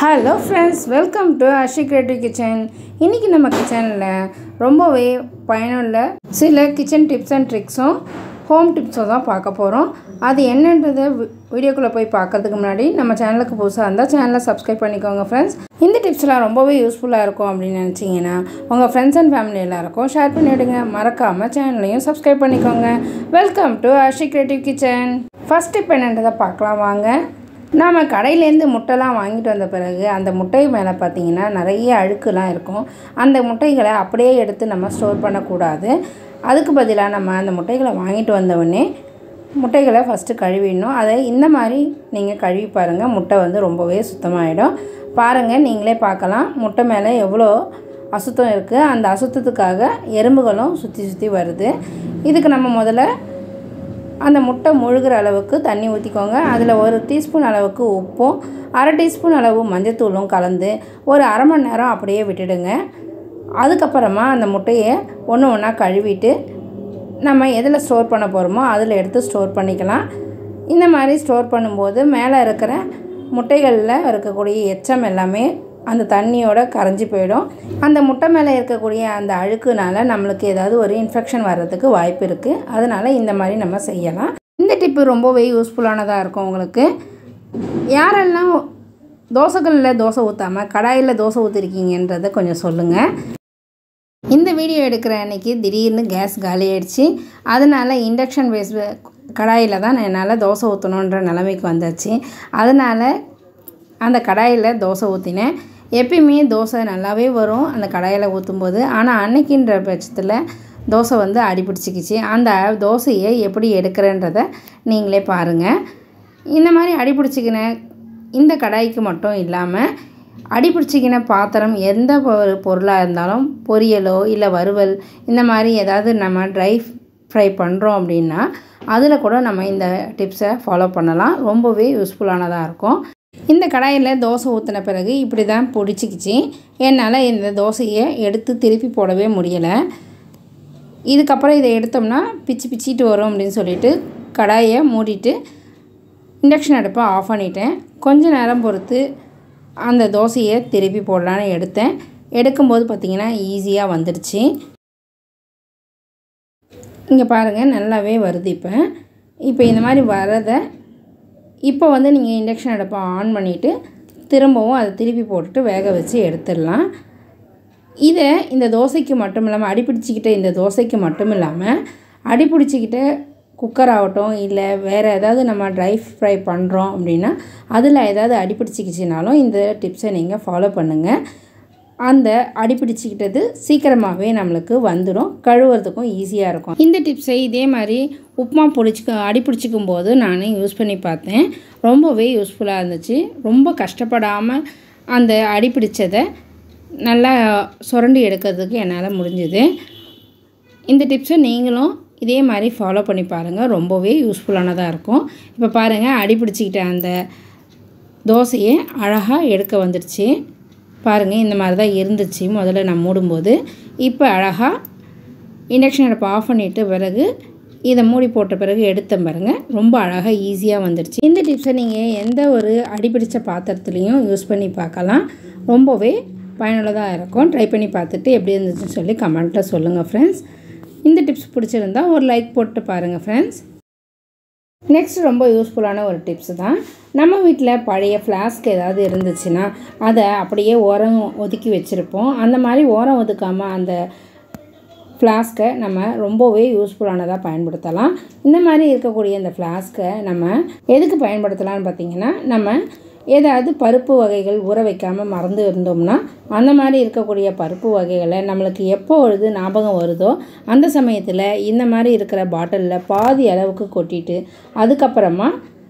hello friends welcome to Ashi creative kitchen இன்றைக்கி நம்ம கிச்சனில் ரொம்பவே பயனுள்ள சில கிச்சன் டிப்ஸ் அண்ட் ட்ரிக்ஸும் ஹோம் டிப்ஸும் தான் பார்க்க போகிறோம் அது என்னன்றதை வீடியோக்குள்ளே போய் பார்க்கறதுக்கு முன்னாடி நம்ம சேனலுக்கு புதுசாக இருந்தால் சேனலை சப்ஸ்கிரைப் பண்ணிக்கோங்க ஃப்ரெண்ட்ஸ் இந்த டிப்ஸ்லாம் ரொம்பவே யூஸ்ஃபுல்லாக இருக்கும் அப்படின்னு நினச்சிங்கன்னா உங்கள் ஃப்ரெண்ட்ஸ் அண்ட் ஃபேமிலி எல்லாருக்கும் ஷேர் பண்ணிவிடுங்க மறக்காமல் சேனலையும் சப்ஸ்கிரைப் பண்ணிக்கோங்க welcome to Ashi creative kitchen first tip என்னன்றதை பார்க்கலாம் வாங்க நாம் கடையிலேருந்து முட்டைலாம் வாங்கிட்டு வந்த பிறகு அந்த முட்டை மேலே பார்த்தீங்கன்னா நிறைய அழுக்குலாம் இருக்கும் அந்த முட்டைகளை அப்படியே எடுத்து நம்ம ஸ்டோர் பண்ணக்கூடாது அதுக்கு பதிலாக நம்ம அந்த முட்டைகளை வாங்கிட்டு வந்தவுடனே முட்டைகளை ஃபஸ்ட்டு கழுவிடணும் அதை இந்த மாதிரி நீங்கள் கழுவி பாருங்கள் முட்டை வந்து ரொம்பவே சுத்தமாகிடும் பாருங்கள் நீங்களே பார்க்கலாம் முட்டை மேலே எவ்வளோ அசுத்தம் இருக்குது அந்த அசுத்தத்துக்காக எறும்புகளும் சுற்றி சுற்றி வருது இதுக்கு நம்ம முதல்ல அந்த முட்டை முழுகிற அளவுக்கு தண்ணி ஊற்றிக்கோங்க அதில் ஒரு டீஸ்பூன் அளவுக்கு உப்பும் அரை டீஸ்பூன் அளவு மஞ்சத்தூளும் கலந்து ஒரு அரை மணி நேரம் அப்படியே விட்டுடுங்க அதுக்கப்புறமா அந்த முட்டையை ஒன்று ஒன்றா கழுவிட்டு நம்ம எதில் ஸ்டோர் பண்ண போகிறோமோ அதில் எடுத்து ஸ்டோர் பண்ணிக்கலாம் இந்த மாதிரி ஸ்டோர் பண்ணும்போது மேலே இருக்கிற முட்டைகளில் இருக்கக்கூடிய எச்சம் எல்லாமே அந்த தண்ணியோட கரைஞ்சி போயிடும் அந்த முட்டை மேலே இருக்கக்கூடிய அந்த அழுக்குனால நம்மளுக்கு ஏதாவது ஒரு இன்ஃபெக்ஷன் வர்றதுக்கு வாய்ப்பு இருக்குது அதனால் இந்த மாதிரி நம்ம செய்யலாம் இந்த டிப்பு ரொம்பவே யூஸ்ஃபுல்லானதாக இருக்கும் உங்களுக்கு யாரெல்லாம் தோசைகளில் தோசை ஊற்றாமல் கடாயில் தோசை ஊற்றிருக்கீங்கன்றதை கொஞ்சம் சொல்லுங்கள் இந்த வீடியோ எடுக்கிற அன்னைக்கு திடீர்னு கேஸ் காலி ஆயிடுச்சு அதனால் இண்டக்ஷன் பேஸ் கடாயில் தான் என்னால் தோசை ஊற்றணுன்ற நிலைமைக்கு வந்தாச்சு அதனால் அந்த கடாயில் தோசை ஊற்றினேன் எப்பயுமே தோசை நல்லாவே வரும் அந்த கடாயில் ஊற்றும்போது ஆனால் அன்னைக்குன்ற பட்சத்தில் தோசை வந்து அடிப்பிடிச்சிக்கிச்சு அந்த தோசையை எப்படி எடுக்கிறன்றத நீங்களே பாருங்கள் இந்த மாதிரி அடிப்பிடிச்சிக்கின இந்த கடாய்க்கு மட்டும் இல்லாமல் அடிப்பிடிச்சிக்கின பாத்திரம் எந்த ஒரு பொருளாக இருந்தாலும் பொரியலோ இல்லை வறுவல் இந்த மாதிரி ஏதாவது நம்ம ட்ரை ஃப்ரை பண்ணுறோம் அப்படின்னா அதில் கூட நம்ம இந்த டிப்ஸை ஃபாலோ பண்ணலாம் ரொம்பவே யூஸ்ஃபுல்லானதாக இருக்கும் இந்த கடாயில் தோசை ஊற்றின பிறகு இப்படி தான் பிடிச்சிக்கிச்சு என்னால் இந்த தோசையை எடுத்து திருப்பி போடவே முடியலை இதுக்கப்புறம் இதை எடுத்தோம்னா பிச்சு பிச்சிட்டு வரும் அப்படின்னு சொல்லிட்டு கடாயை மூடிட்டு இண்டக்ஷன் அடுப்பை ஆஃப் பண்ணிட்டேன் கொஞ்ச நேரம் பொறுத்து அந்த தோசையை திருப்பி போடலான்னு எடுத்தேன் எடுக்கும்போது பார்த்திங்கன்னா ஈஸியாக வந்துடுச்சு இங்கே பாருங்கள் நல்லாவே வருது இப்போ இப்போ இந்த மாதிரி வரதை இப்போ வந்து நீங்கள் இண்டக்ஷன் அடுப்பை ஆன் பண்ணிவிட்டு திரும்பவும் அதை திருப்பி போட்டுட்டு வேக வச்சு எடுத்துடலாம் இதை இந்த தோசைக்கு மட்டும் இல்லாமல் அடிப்பிடிச்சிக்கிட்ட இந்த தோசைக்கு மட்டும் இல்லாமல் அடிப்பிடிச்சிக்கிட்ட குக்கர் ஆகட்டும் இல்லை வேறு ஏதாவது நம்ம ட்ரை ஃப்ரை பண்ணுறோம் அப்படின்னா அதில் ஏதாவது அடிப்பிடிச்சிக்கிச்சினாலும் இந்த டிப்ஸை நீங்கள் ஃபாலோ பண்ணுங்கள் அந்த அடிப்பிடிச்சிக்கிட்டது சீக்கிரமாகவே நம்மளுக்கு வந்துடும் கழுவுறதுக்கும் ஈஸியாக இருக்கும் இந்த டிப்ஸை இதே மாதிரி உப்புமா பிடிச்சிக்க அடிப்பிடிச்சிக்கும் போது நான் யூஸ் பண்ணி பார்த்தேன் ரொம்பவே யூஸ்ஃபுல்லாக இருந்துச்சு ரொம்ப கஷ்டப்படாமல் அந்த அடிப்பிடிச்சதை நல்லா சுரண்டி எடுக்கிறதுக்கு என்னால் முடிஞ்சுது இந்த டிப்ஸை நீங்களும் இதே மாதிரி ஃபாலோ பண்ணி பாருங்கள் ரொம்பவே யூஸ்ஃபுல்லானதாக இருக்கும் இப்போ பாருங்கள் அடிப்பிடிச்சிக்கிட்ட அந்த தோசையை அழகாக எடுக்க வந்துடுச்சு பாருங்கள் இந்த மாதிரி தான் இருந்துச்சு முதல்ல நான் மூடும்போது இப்போ அழகாக இண்டக்ஷன் அடுப்பை ஆஃப் பண்ணிவிட்டு பிறகு இதை மூடி போட்ட பிறகு எடுத்த பாருங்கள் ரொம்ப அழகாக ஈஸியாக வந்துடுச்சு இந்த டிப்ஸை நீங்கள் எந்த ஒரு அடிப்பிடிச்ச பாத்திரத்துலேயும் யூஸ் பண்ணி பார்க்கலாம் ரொம்பவே பயனுள்ளதாக இருக்கும் ட்ரை பண்ணி பார்த்துட்டு எப்படி இருந்துச்சுன்னு சொல்லி கமெண்ட்டில் சொல்லுங்கள் ஃப்ரெண்ட்ஸ் இந்த டிப்ஸ் பிடிச்சிருந்தா ஒரு லைக் போட்டு பாருங்கள் ஃப்ரெண்ட்ஸ் நெக்ஸ்ட் ரொம்ப யூஸ்ஃபுல்லான ஒரு டிப்ஸ் தான் நம்ம வீட்டில் பழைய ஃப்ளாஸ்க் ஏதாவது இருந்துச்சுன்னா அதை அப்படியே ஓரம் ஒதுக்கி வச்சுருப்போம் அந்த மாதிரி ஓரம் ஒதுக்காமல் அந்த ஃப்ளாஸ்க்கை நம்ம ரொம்பவே யூஸ்ஃபுல்லானதாக பயன்படுத்தலாம் இந்த மாதிரி இருக்கக்கூடிய இந்த ஃப்ளாஸ்க்கை நம்ம எதுக்கு பயன்படுத்தலாம்னு பார்த்திங்கன்னா நம்ம ஏதாவது பருப்பு வகைகள் ஊற வைக்காமல் மறந்து இருந்தோம்னா அந்த மாதிரி இருக்கக்கூடிய பருப்பு வகைகளை நம்மளுக்கு எப்பொழுது ஞாபகம் வருதோ அந்த சமயத்தில் இந்த மாதிரி இருக்கிற பாட்டிலில் பாதி அளவுக்கு கொட்டிட்டு அதுக்கப்புறமா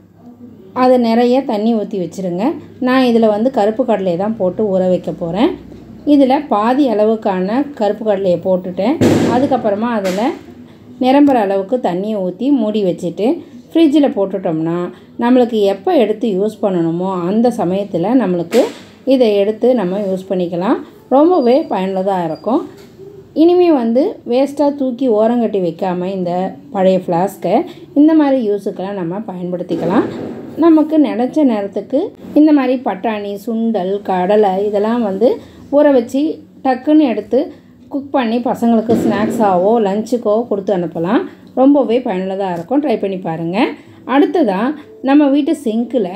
அதை நிறைய தண்ணி ஊற்றி வச்சுருங்க நான் இதில் வந்து கருப்பு கடலையை தான் போட்டு ஊற வைக்க போகிறேன் இதில் பாதி அளவுக்கான கருப்பு கடலையை போட்டுட்டேன் அதுக்கப்புறமா அதில் நிரம்புற அளவுக்கு தண்ணியை ஊற்றி மூடி வச்சுட்டு ஃப்ரிட்ஜில் போட்டுட்டோம்னா நம்மளுக்கு எப்போ எடுத்து யூஸ் பண்ணணுமோ அந்த சமயத்தில் நம்மளுக்கு இதை எடுத்து நம்ம யூஸ் பண்ணிக்கலாம் ரொம்பவே பயனுள்ளதாக இருக்கும் இனிமேல் வந்து வேஸ்ட்டாக தூக்கி ஓரங்கட்டி வைக்காமல் இந்த பழைய ஃப்ளாஸ்க்கை இந்த மாதிரி யூஸுக்கெல்லாம் நம்ம பயன்படுத்திக்கலாம் நமக்கு நினச்ச நேரத்துக்கு இந்த மாதிரி பட்டாணி சுண்டல் கடலை இதெல்லாம் வந்து ஊற வச்சு டக்குன்னு எடுத்து குக் பண்ணி பசங்களுக்கு ஸ்நாக்ஸாவோ லஞ்சுக்கோ கொடுத்து அனுப்பலாம் ரொம்பவே பயனுள்ளதாக இருக்கும் ட்ரை பண்ணி பாருங்கள் அடுத்ததாக நம்ம வீட்டு சிங்கில்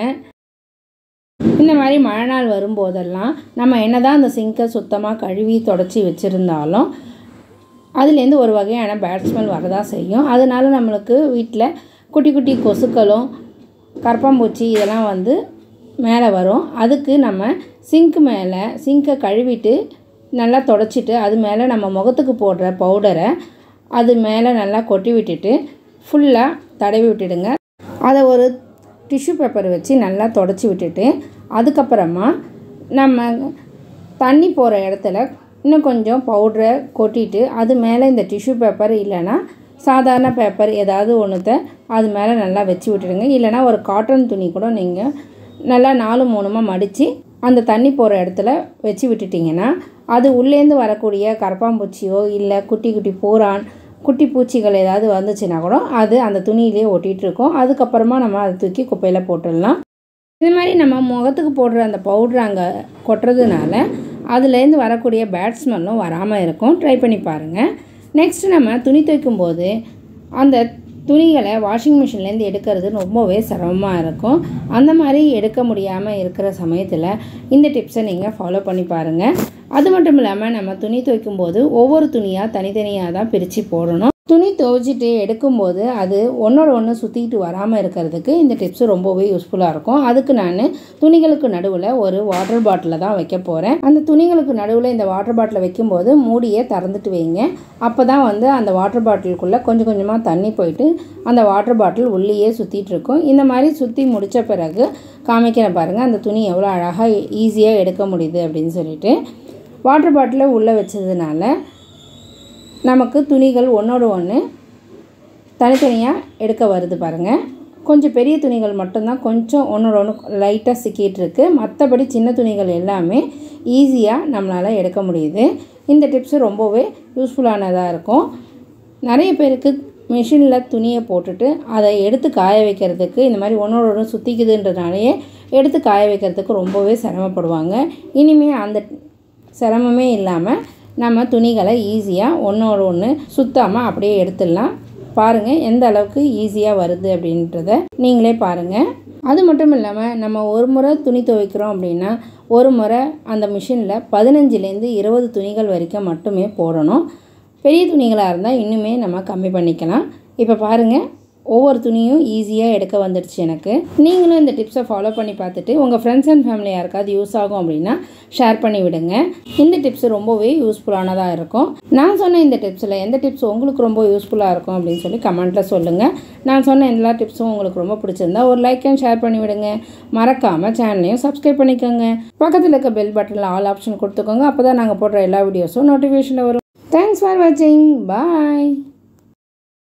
இந்த மாதிரி மழை நாள் வரும்போதெல்லாம் நம்ம என்ன தான் அந்த சிங்கை சுத்தமாக கழுவி தொடச்சி வச்சுருந்தாலும் அதுலேருந்து ஒரு வகையான பேட் ஸ்மெல் வரதான் செய்யும் அதனால நம்மளுக்கு வீட்டில் குட்டி குட்டி கொசுக்களும் கரப்பாம்பூச்சி இதெல்லாம் வந்து மேலே வரும் அதுக்கு நம்ம சிங்க் மேலே சிங்கை கழுவிட்டு நல்லா தொடச்சிட்டு அது மேலே நம்ம முகத்துக்கு போடுற பவுடரை அது மேலே நல்லா கொட்டி விட்டுட்டு ஃபுல்லாக தடவி விட்டுடுங்க அதை ஒரு டிஷ்யூ பேப்பர் வச்சு நல்லா தொடச்சி விட்டுட்டு அதுக்கப்புறமா நம்ம தண்ணி போகிற இடத்துல இன்னும் கொஞ்சம் பவுட்ரை கொட்டிட்டு அது மேலே இந்த டிஷ்யூ பேப்பர் இல்லைன்னா சாதாரண பேப்பர் ஏதாவது ஒன்றுத்த அது மேலே நல்லா வச்சு விட்டுடுங்க இல்லைன்னா ஒரு காட்டன் துணி கூட நீங்கள் நல்லா நாலு மூணுமாக மடித்து அந்த தண்ணி போகிற இடத்துல வச்சு விட்டுட்டிங்கன்னா அது உள்ளேருந்து வரக்கூடிய கரப்பாம்பூச்சியோ இல்லை குட்டி குட்டி பூரான் குட்டி பூச்சிகள் ஏதாவது வந்துச்சுன்னா கூட அது அந்த துணியிலே ஒட்டிகிட்டு இருக்கும் அதுக்கப்புறமா நம்ம அதை தூக்கி குப்பையில் போட்டுடலாம் இது மாதிரி நம்ம முகத்துக்கு போடுற அந்த பவுட்ரு அங்கே கொட்டுறதுனால அதுலேருந்து வரக்கூடிய பேட் ஸ்மெல்லும் வராமல் இருக்கும் ட்ரை பண்ணி பாருங்கள் நெக்ஸ்ட் நம்ம துணி துவைக்கும் போது அந்த துணிகளை வாஷிங் மிஷின்லேருந்து எடுக்கிறது ரொம்பவே சிரமமாக இருக்கும் அந்த மாதிரி எடுக்க முடியாமல் இருக்கிற சமயத்தில் இந்த டிப்ஸை நீங்கள் ஃபாலோ பண்ணி பாருங்கள் அது மட்டும் இல்லாமல் நம்ம துணி துவைக்கும் போது ஒவ்வொரு துணியாக தனித்தனியாக தான் பிரித்து போடணும் துணி துவைச்சிட்டு எடுக்கும்போது அது ஒன்றோட ஒன்று சுற்றிக்கிட்டு வராமல் இருக்கிறதுக்கு இந்த டிப்ஸு ரொம்பவே யூஸ்ஃபுல்லாக இருக்கும் அதுக்கு நான் துணிகளுக்கு நடுவில் ஒரு வாட்டர் பாட்டிலை தான் வைக்க போகிறேன் அந்த துணிகளுக்கு நடுவில் இந்த வாட்டர் பாட்டிலை வைக்கும்போது மூடியை திறந்துட்டு வைங்க அப்போ தான் வந்து அந்த வாட்டர் பாட்டிலுக்குள்ளே கொஞ்சம் கொஞ்சமாக தண்ணி போயிட்டு அந்த வாட்டர் பாட்டில் உள்ளேயே சுற்றிட்டு இருக்கும் இந்த மாதிரி சுற்றி முடித்த பிறகு காமிக்கிறேன் பாருங்கள் அந்த துணி எவ்வளோ அழகாக ஈஸியாக எடுக்க முடியுது அப்படின்னு சொல்லிட்டு வாட்டர் பாட்டிலை உள்ளே வச்சதுனால நமக்கு துணிகள் ஒன்றோட ஒன்று தனித்தனியாக எடுக்க வருது பாருங்கள் கொஞ்சம் பெரிய துணிகள் மட்டும்தான் கொஞ்சம் ஒன்றோட ஒன்று லைட்டாக சிக்கிட்டு இருக்கு மற்றபடி சின்ன துணிகள் எல்லாமே ஈஸியாக நம்மளால் எடுக்க முடியுது இந்த டிப்ஸு ரொம்பவே யூஸ்ஃபுல்லானதாக இருக்கும் நிறைய பேருக்கு மிஷினில் துணியை போட்டுட்டு அதை எடுத்து காய வைக்கிறதுக்கு இந்த மாதிரி ஒன்றோட ஒன்று சுற்றிக்குதுன்றனாலேயே எடுத்து காய வைக்கிறதுக்கு ரொம்பவே சிரமப்படுவாங்க இனிமேல் அந்த சிரமமே இல்லாமல் நம்ம துணிகளை ஈஸியாக ஒன்றோட ஒன்று சுத்தாமல் அப்படியே எடுத்துடலாம் பாருங்கள் எந்த அளவுக்கு ஈஸியாக வருது அப்படின்றத நீங்களே பாருங்கள் அது மட்டும் இல்லாமல் நம்ம ஒரு முறை துணி துவைக்கிறோம் அப்படின்னா ஒரு முறை அந்த மிஷினில் பதினஞ்சுலேருந்து இருபது துணிகள் வரைக்கும் மட்டுமே போடணும் பெரிய துணிகளாக இருந்தால் இன்னுமே நம்ம கம்மி பண்ணிக்கலாம் இப்போ பாருங்கள் ஒவ்வொரு துணியும் ஈஸியாக எடுக்க வந்துடுச்சு எனக்கு நீங்களும் இந்த டிப்ஸை ஃபாலோ பண்ணி பார்த்துட்டு உங்கள் ஃப்ரெண்ட்ஸ் அண்ட் ஃபேமிலி யாருக்காவது யூஸ் ஆகும் அப்படின்னா ஷேர் பண்ணி விடுங்க இந்த டிப்ஸ் ரொம்பவே யூஸ்ஃபுல்லானதாக இருக்கும் நான் சொன்ன இந்த டிப்ஸில் எந்த டிப்ஸ் உங்களுக்கு ரொம்ப யூஸ்ஃபுல்லாக இருக்கும் அப்படின்னு சொல்லி கமெண்ட்டில் சொல்லுங்கள் நான் சொன்ன எல்லா டிப்ஸும் உங்களுக்கு ரொம்ப பிடிச்சிருந்தா ஒரு லைக் அண்ட் ஷேர் பண்ணி விடுங்க மறக்காமல் சேனலையும் சப்ஸ்கிரைப் பண்ணிக்கோங்க பக்கத்தில் இருக்க பெல் பட்டனில் ஆல் ஆப்ஷன் கொடுத்துக்கோங்க அப்போ தான் நாங்கள் போடுற எல்லா வீடியோஸும் நோட்டிஃபிகேஷனில் வரும் தேங்க்ஸ் ஃபார் வாட்சிங் பாய்